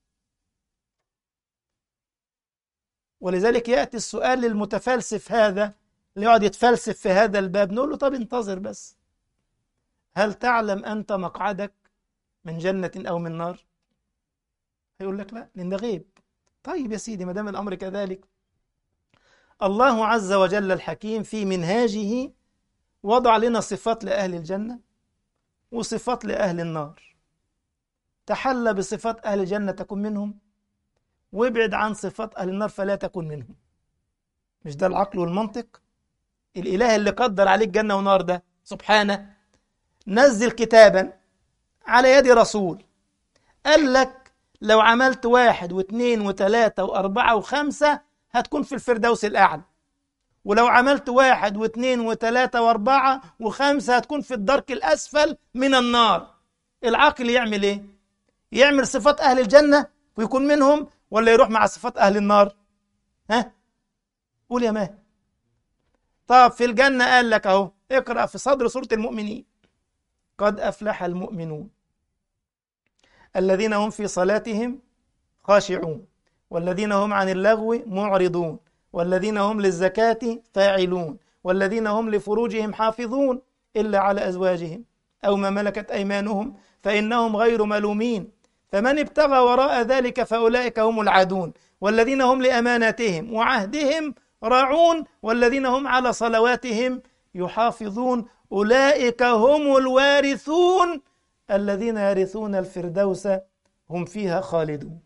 ولذلك يأتي السؤال للمتفلسف هذا اللي يقعد يتفلسف في هذا الباب نقول له طب انتظر بس هل تعلم أنت مقعدك من جنة أو من نار هيقول لك لا لأن ده غيب طيب يا سيدي ما دام الأمر كذلك الله عز وجل الحكيم في منهاجه وضع لنا صفات لأهل الجنة وصفات لأهل النار تحلى بصفات أهل الجنة تكن منهم وابعد عن صفات أهل النار فلا تكن منهم مش ده العقل والمنطق الإله اللي قدر عليك جنة ونار ده سبحانه نزل كتابا على يد رسول قال لك لو عملت واحد واثنين وثلاثة وأربعة وخمسة هتكون في الفردوس الأعلى ولو عملت واحد واثنين وثلاثة وأربعة وخمسة هتكون في الدرك الأسفل من النار العقل يعمل إيه؟ يعمل صفات أهل الجنة ويكون منهم ولا يروح مع صفات أهل النار؟ ها؟ قول يا ماهر طب في الجنة قال لك أهو اقرأ في صدر سورة المؤمنين قد أفلح المؤمنون الذين هم في صلاتهم خاشعون والذين هم عن اللغو معرضون والذين هم للزكاة فاعلون والذين هم لفروجهم حافظون إلا على أزواجهم أو ما ملكت أيمانهم فإنهم غير ملومين فمن ابتغى وراء ذلك فأولئك هم العادون والذين هم لأماناتهم وعهدهم راعون والذين هم على صلواتهم يحافظون أولئك هم الوارثون الذين يرثون الفردوس هم فيها خالدون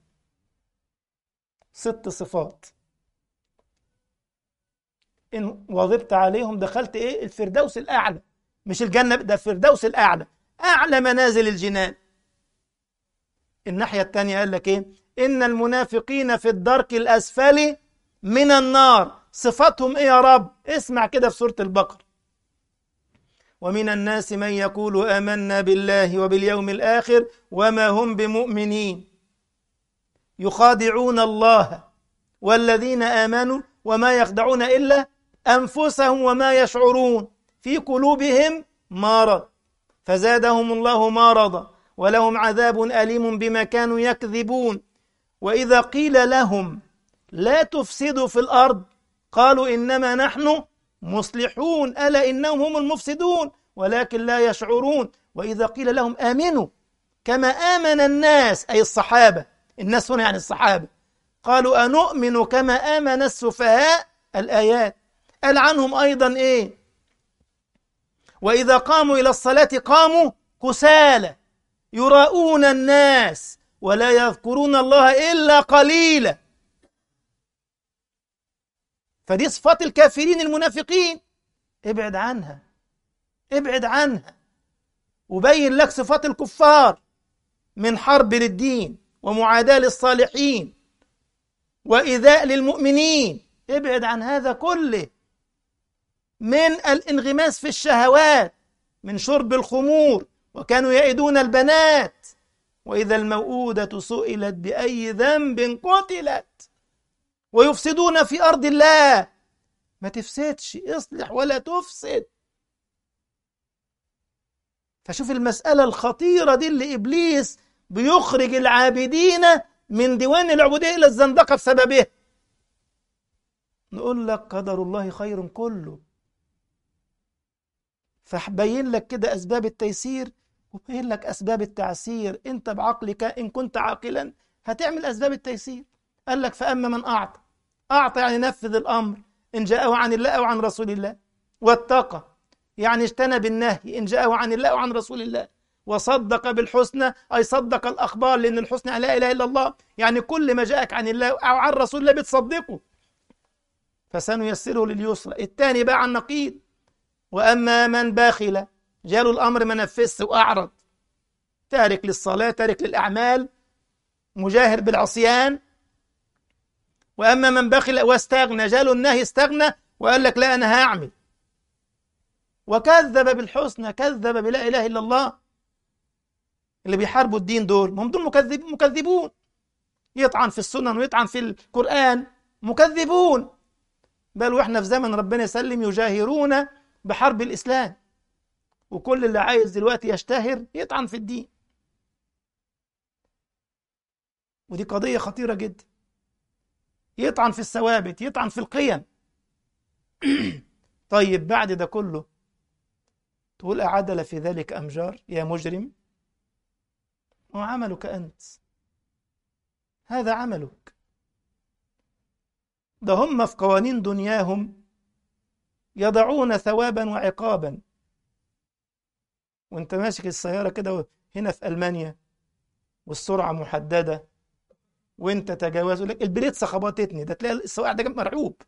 ست صفات إن وظبت عليهم دخلت إيه الفردوس الأعلى مش الجنة ده الفردوس الأعلى أعلى منازل الجنان الناحية الثانية قال لك إيه إن المنافقين في الدرك الأسفل من النار صفاتهم إيه يا رب اسمع كده في سورة البقرة ومن الناس من يقول آمنا بالله وباليوم الآخر وما هم بمؤمنين يخادعون الله والذين آمنوا وما يخدعون إلا أنفسهم وما يشعرون في قلوبهم مرض فزادهم الله مرضا ولهم عذاب أليم بما كانوا يكذبون وإذا قيل لهم لا تفسدوا في الأرض قالوا إنما نحن مصلحون ألا إنهم هم المفسدون ولكن لا يشعرون وإذا قيل لهم آمنوا كما آمن الناس أي الصحابة الناس هنا يعني الصحابة قالوا أنؤمن كما آمن السفهاء الآيات قال عنهم أيضا إيه وإذا قاموا إلى الصلاة قاموا كسالى يراؤون الناس ولا يذكرون الله إلا قليلا فدي صفات الكافرين المنافقين ابعد عنها ابعد عنها وبين لك صفات الكفار من حرب للدين ومعاداة للصالحين وإيذاء للمؤمنين ابعد عن هذا كله من الانغماس في الشهوات من شرب الخمور وكانوا يئدون البنات وإذا الموءودة سئلت بأي ذنب قتلت ويفسدون في أرض الله ما تفسدش اصلح ولا تفسد فشوف المسألة الخطيرة دي اللي إبليس بيخرج العابدين من ديوان العبودية إلى الزندقة بسببه نقول لك قدر الله خير كله فبين لك كده أسباب التيسير وبين لك أسباب التعسير أنت بعقلك إن كنت عاقلا هتعمل أسباب التيسير قال لك فأما من أعطى أعطى يعني نفذ الأمر إن جاءه عن الله أو عن رسول الله واتقى يعني اجتنب النهي إن جاءه عن الله أو عن رسول الله وصدق بالحسنى أي صدق الأخبار لأن الحسنى لا إله إلا الله يعني كل ما جاءك عن الله أو عن رسول الله بتصدقه فسنيسره لليسرى الثاني بقى عن نقيض وأما من باخل جاله الأمر ما نفذش وأعرض تارك للصلاة تارك للأعمال مجاهر بالعصيان وأما من بخل واستغنى جاله النهي استغنى وقال لك لا أنا هعمل وكذب بالحسنى كذب بلا إله إلا الله اللي بيحاربوا الدين دول هم دول مكذب مكذبون يطعن في السنن ويطعن في القرآن مكذبون بل واحنا في زمن ربنا يسلم يجاهرون بحرب الإسلام وكل اللي عايز دلوقتي يشتهر يطعن في الدين ودي قضية خطيرة جدا يطعن في الثوابت يطعن في القيم طيب بعد ده كله تقول أعدل في ذلك أمجار يا مجرم وعملك أنت هذا عملك ده هم في قوانين دنياهم يضعون ثوابا وعقابا وانت ماسك السيارة كده هنا في ألمانيا والسرعة محددة وانت تجاوز لك البريتسا خبطتني ده تلاقي السواق ده مرعوب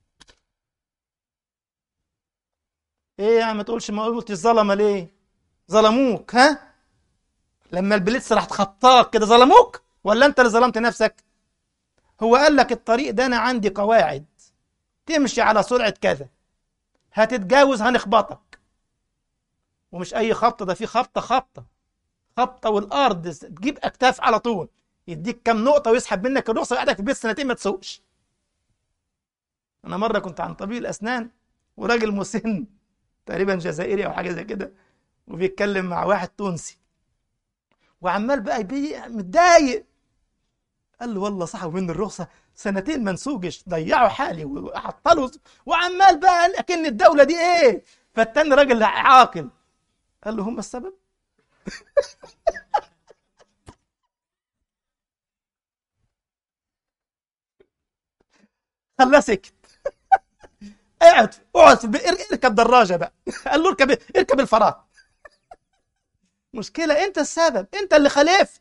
ايه يا عم ما تقولش ما قلت الظلمه ليه ظلموك ها لما البليتس راح تخطاك كده ظلموك ولا انت اللي ظلمت نفسك هو قال لك الطريق ده انا عندي قواعد تمشي على سرعه كذا هتتجاوز هنخبطك ومش اي خبطه ده في خبطه خبطه خبطه والارض تجيب اكتاف على طول يديك كام نقطه ويسحب منك الرخصه ويقعدك في البيت سنتين ما تسوقش انا مره كنت عن طبيب الاسنان وراجل مسن تقريبا جزائري او حاجه زي كده وبيتكلم مع واحد تونسي وعمال بقى يبي متضايق قال له والله صاحب مني الرخصه سنتين ما نسوقش ضيعوا حالي وعطلوا وعمال بقى اكن الدوله دي ايه فالتاني راجل عاقل قال له هم السبب خلاه سكت اقعد اقعد اركب دراجه بقى قال له اركب اركب الفرات مشكله انت السبب انت اللي خالفت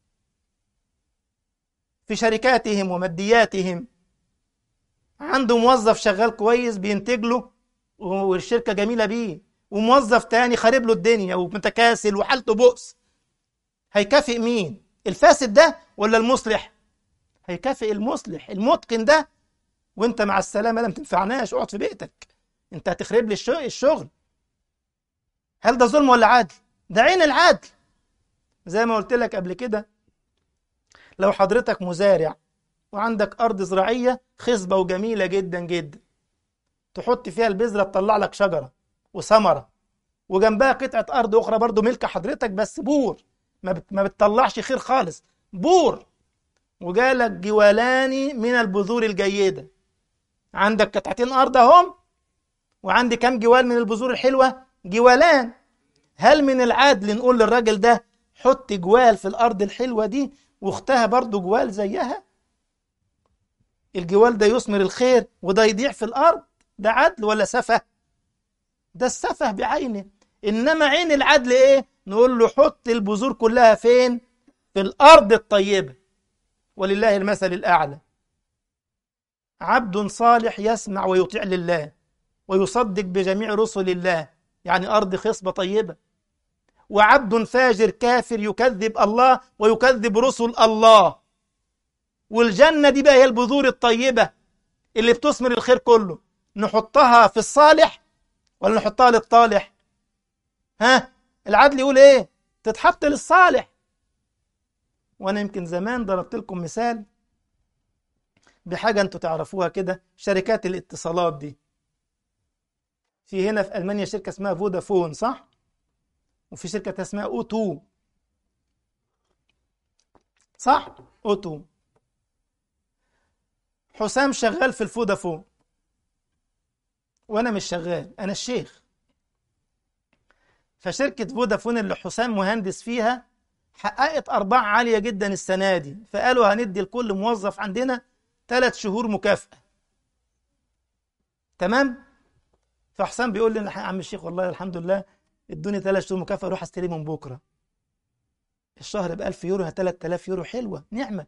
في شركاتهم ومادياتهم عنده موظف شغال كويس بينتج له والشركه جميله بيه وموظف تاني خارب له الدنيا ومتكاسل وحالته بؤس هيكافئ مين الفاسد ده ولا المصلح هيكافئ المصلح المتقن ده وانت مع السلامه لم تنفعناش اقعد في بيتك انت هتخرب لي الشغل هل ده ظلم ولا عدل ده عين العدل زي ما قلت لك قبل كده لو حضرتك مزارع وعندك ارض زراعيه خصبه وجميله جدا جدا تحط فيها البذره تطلع لك شجره وثمره وجنبها قطعه ارض اخرى برضو ملك حضرتك بس بور ما بتطلعش خير خالص بور وجالك جوالان من البذور الجيده عندك قطعتين ارض اهم وعندي كام جوال من البذور الحلوه جوالان هل من العدل نقول للراجل ده حط جوال في الارض الحلوه دي واختها برضو جوال زيها الجوال ده يثمر الخير وده يضيع في الارض ده عدل ولا سفه ده السفه بعينه انما عين العدل ايه نقول له حط البذور كلها فين في الارض الطيبه ولله المثل الاعلى عبد صالح يسمع ويطيع لله ويصدق بجميع رسل الله يعني أرض خصبة طيبة وعبد فاجر كافر يكذب الله ويكذب رسل الله والجنة دي بقى هي البذور الطيبة اللي بتثمر الخير كله نحطها في الصالح ولا نحطها للطالح ها العدل يقول ايه تتحط للصالح وانا يمكن زمان ضربت لكم مثال بحاجة انتوا تعرفوها كده شركات الاتصالات دي في هنا في ألمانيا شركة اسمها فودافون صح؟ وفي شركة اسمها أوتو صح؟ أوتو حسام شغال في الفودافون وأنا مش شغال أنا الشيخ فشركة فودافون اللي حسام مهندس فيها حققت أرباح عالية جدا السنة دي فقالوا هندي لكل موظف عندنا ثلاث شهور مكافأة تمام فحسام بيقول لي يا عم الشيخ والله الحمد لله ادوني ثلاث شهور مكافأة اروح استلم من بكرة الشهر ب 1000 يورو 3000 يورو حلوة نعمة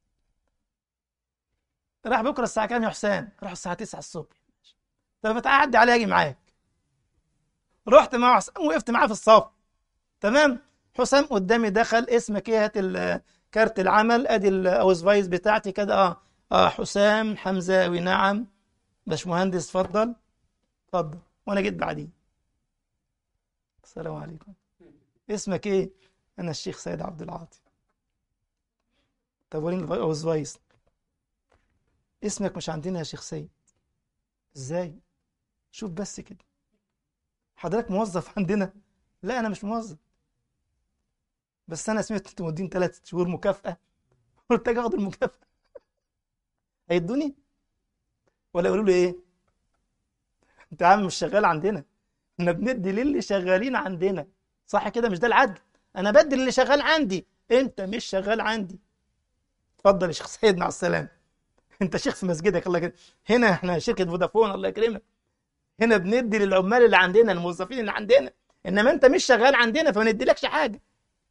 راح بكرة الساعة كام يا حسام؟ راح الساعة 9 الصبح طب تعدي علي اجي معاك رحت مع حسام وقفت معاه في الصف تمام حسام قدامي دخل اسمك ايه هات ال- كارت العمل ادي الاوزفايز بتاعتي كده اه اه حسام حمزاوي نعم باشمهندس اتفضل اتفضل وانا جيت بعديه السلام عليكم اسمك ايه انا الشيخ سيد عبد العاطي طب وريني الاوزفايز اسمك مش عندنا يا شيخ سيد ازاي شوف بس كده حضرتك موظف عندنا لا انا مش موظف بس انا سمعت انتوا مدين ثلاث شهور مكافأة قلت اجي اخد المكافأة هيدوني ولا يقولوا لي ايه انت يا عم مش شغال عندنا احنا بندي للي شغالين عندنا صح كده مش ده العدل انا بدي للي شغال عندي انت مش شغال عندي اتفضل يا شيخ سيد مع السلامه انت شيخ في مسجدك الله يكرمك هنا احنا شركه فودافون الله يكرمك هنا بندي للعمال اللي عندنا الموظفين اللي عندنا انما انت مش شغال عندنا فما نديلكش حاجه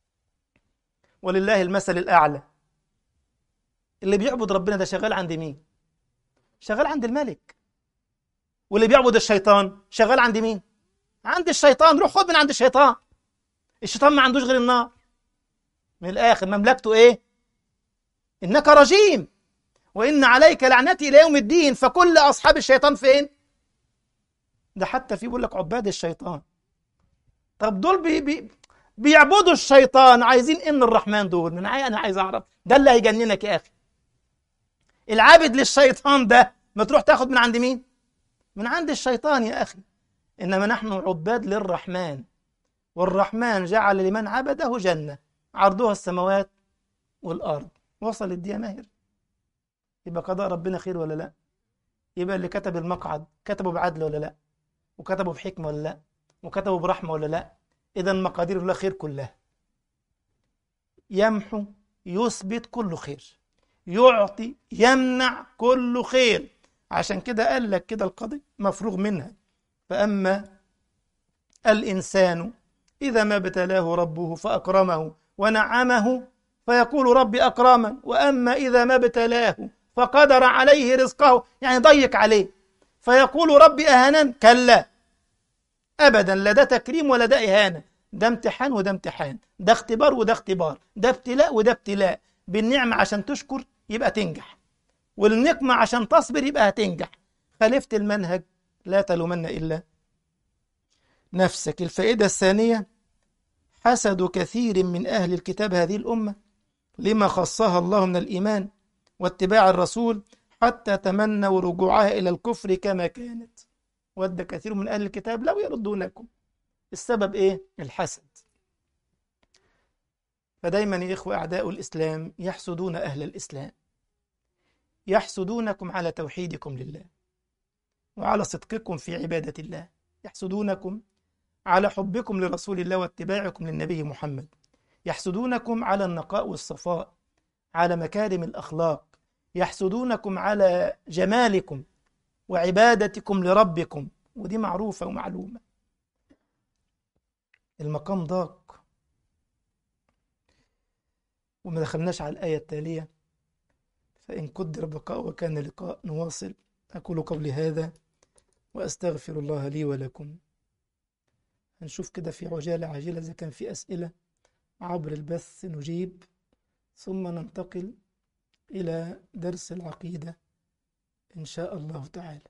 ولله المثل الاعلى اللي بيعبد ربنا ده شغال عند مين شغال عند الملك واللي بيعبد الشيطان شغال عند مين عند الشيطان روح خد من عند الشيطان الشيطان ما عندوش غير النار من الاخر مملكته ايه انك رجيم وان عليك لعنتي الى يوم الدين فكل اصحاب الشيطان فين ده حتى في بيقول لك عباد الشيطان طب دول بي بي بيعبدوا الشيطان عايزين ايه من الرحمن دول من عاي... انا عايز اعرف ده اللي هيجننك يا اخي العابد للشيطان ده ما تروح تاخد من عند مين من عند الشيطان يا اخي انما نحن عباد للرحمن والرحمن جعل لمن عبده جنه عرضها السماوات والارض وصلت دي يا ماهر يبقى قضاء ربنا خير ولا لا يبقى اللي كتب المقعد كتبه بعدل ولا لا وكتبه بحكمه ولا لا وكتبه برحمه ولا لا اذا مقادير الله خير كلها يمحو يثبت كل خير يعطي يمنع كل خير عشان كده قال لك كده القضية مفروغ منها فأما الإنسان إذا ما ابتلاه ربه فأكرمه ونعمه فيقول ربي أكرما وأما إذا ما ابتلاه فقدر عليه رزقه يعني ضيق عليه فيقول ربي أهانا كلا أبدا لا ده تكريم ولا ده إهانة ده امتحان وده امتحان ده اختبار وده اختبار ده ابتلاء وده ابتلاء بالنعمة عشان تشكر يبقى تنجح والنقمة عشان تصبر يبقى هتنجح خالفت المنهج لا تلومن إلا نفسك الفائدة الثانية حسد كثير من أهل الكتاب هذه الأمة لما خصها الله من الإيمان واتباع الرسول حتى تمنوا رجوعها إلى الكفر كما كانت ود كثير من أهل الكتاب لو يردونكم السبب إيه؟ الحسد فدايما يا إخوة أعداء الإسلام يحسدون أهل الإسلام يحسدونكم على توحيدكم لله وعلى صدقكم في عبادة الله يحسدونكم على حبكم لرسول الله واتباعكم للنبي محمد يحسدونكم على النقاء والصفاء على مكارم الأخلاق يحسدونكم على جمالكم وعبادتكم لربكم ودي معروفة ومعلومة المقام ضاق وما دخلناش على الآية التالية فإن قدر بقاء وكان لقاء نواصل أقول قولي هذا وأستغفر الله لي ولكم هنشوف كده في عجالة عاجلة إذا كان في أسئلة عبر البث نجيب ثم ننتقل إلى درس العقيدة إن شاء الله تعالى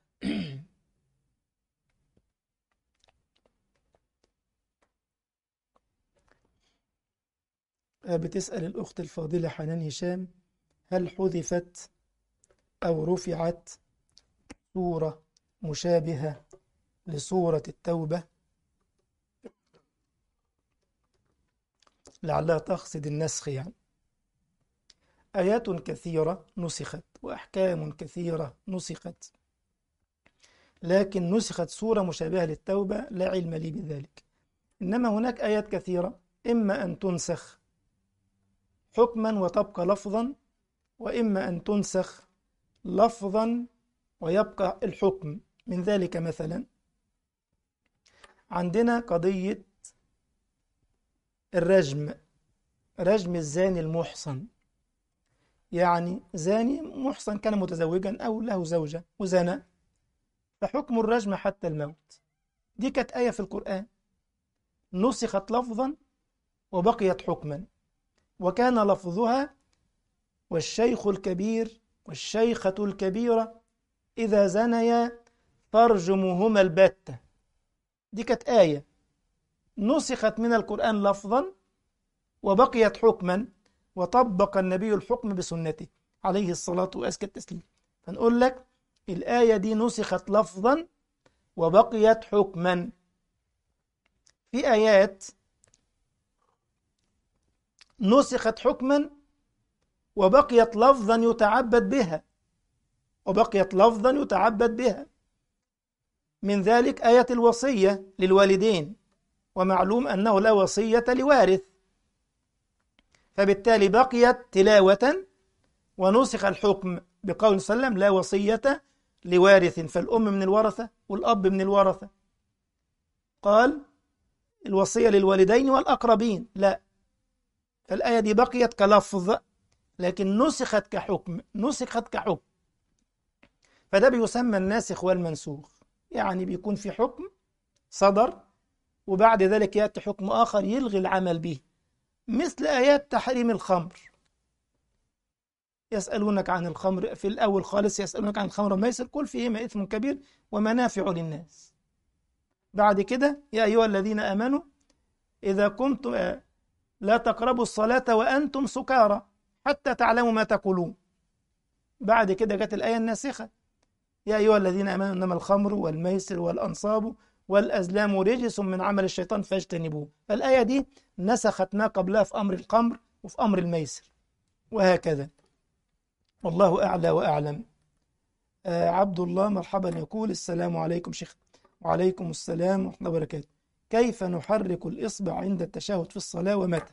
بتسأل الأخت الفاضلة حنان هشام هل حذفت أو رفعت صورة مشابهة لصورة التوبة لعلها تقصد النسخ يعني آيات كثيرة نسخت وأحكام كثيرة نسخت لكن نسخت صورة مشابهة للتوبة لا علم لي بذلك إنما هناك آيات كثيرة إما أن تنسخ حكما وتبقى لفظا وإما أن تنسخ لفظا ويبقى الحكم من ذلك مثلا عندنا قضية الرجم رجم الزاني المحصن يعني زاني محصن كان متزوجا أو له زوجة وزنى فحكم الرجم حتى الموت دي كانت آية في القرآن نسخت لفظا وبقيت حكما وكان لفظها والشيخ الكبير والشيخة الكبيرة إذا زنيا فارجموهما البتة دي كانت آية نسخت من القرآن لفظا وبقيت حكما وطبق النبي الحكم بسنته عليه الصلاة وأزكى التسليم فنقول لك الآية دي نسخت لفظا وبقيت حكما في آيات نسخت حكما وبقيت لفظا يتعبد بها وبقيت لفظا يتعبد بها من ذلك آية الوصية للوالدين ومعلوم أنه لا وصية لوارث فبالتالي بقيت تلاوة ونسخ الحكم بقول صلى الله عليه وسلم لا وصية لوارث فالأم من الورثة والأب من الورثة قال الوصية للوالدين والأقربين لا فالآية دي بقيت كلفظ لكن نسخت كحكم نسخت كحكم فده بيسمى الناسخ والمنسوخ يعني بيكون في حكم صدر وبعد ذلك يأتي حكم آخر يلغي العمل به مثل آيات تحريم الخمر يسألونك عن الخمر في الأول خالص يسألونك عن الخمر والميسر قل فيهما إثم كبير ومنافع للناس بعد كده يا أيها الذين آمنوا إذا كنتم لا تقربوا الصلاة وأنتم سكارى حتى تعلموا ما تقولون بعد كده جت الآية الناسخة يا أيها الذين آمنوا إنما الخمر والميسر والأنصاب والأزلام رجس من عمل الشيطان فاجتنبوه فالآية دي نسخت ما قبلها في أمر الخمر وفي أمر الميسر وهكذا والله أعلى وأعلم آه عبد الله مرحبا يقول السلام عليكم شيخ وعليكم السلام ورحمة الله وبركاته كيف نحرك الإصبع عند التشهد في الصلاة ومتى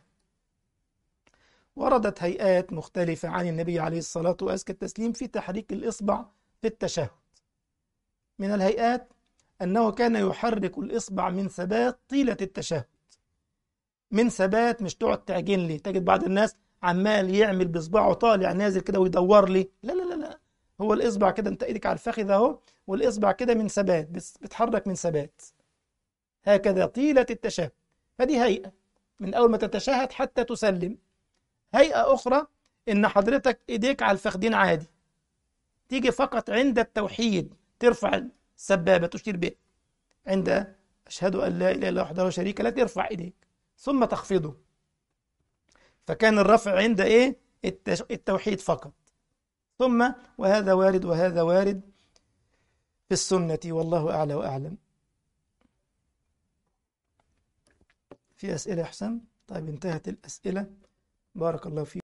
وردت هيئات مختلفة عن النبي عليه الصلاة وأزكى التسليم في تحريك الإصبع في التشهد من الهيئات أنه كان يحرك الإصبع من ثبات طيلة التشهد من ثبات مش تقعد تعجن لي تجد بعض الناس عمال يعمل بصباعه طالع نازل كده ويدور لي لا لا لا لا هو الإصبع كده أنت إيدك على الفخذ أهو والإصبع كده من ثبات بتحرك من ثبات هكذا طيلة التشهد فدي هيئة من أول ما تتشهد حتى تسلم هيئة أخرى إن حضرتك إيديك على الفخذين عادي تيجي فقط عند التوحيد ترفع السبابة تشير بها عند أشهد أن لا إله إلا الله وحده لا شريك له ترفع إيديك ثم تخفضه فكان الرفع عند إيه التوحيد فقط ثم وهذا وارد وهذا وارد في السنة والله أعلى وأعلم في أسئلة أحسن طيب انتهت الأسئلة بارك الله فيك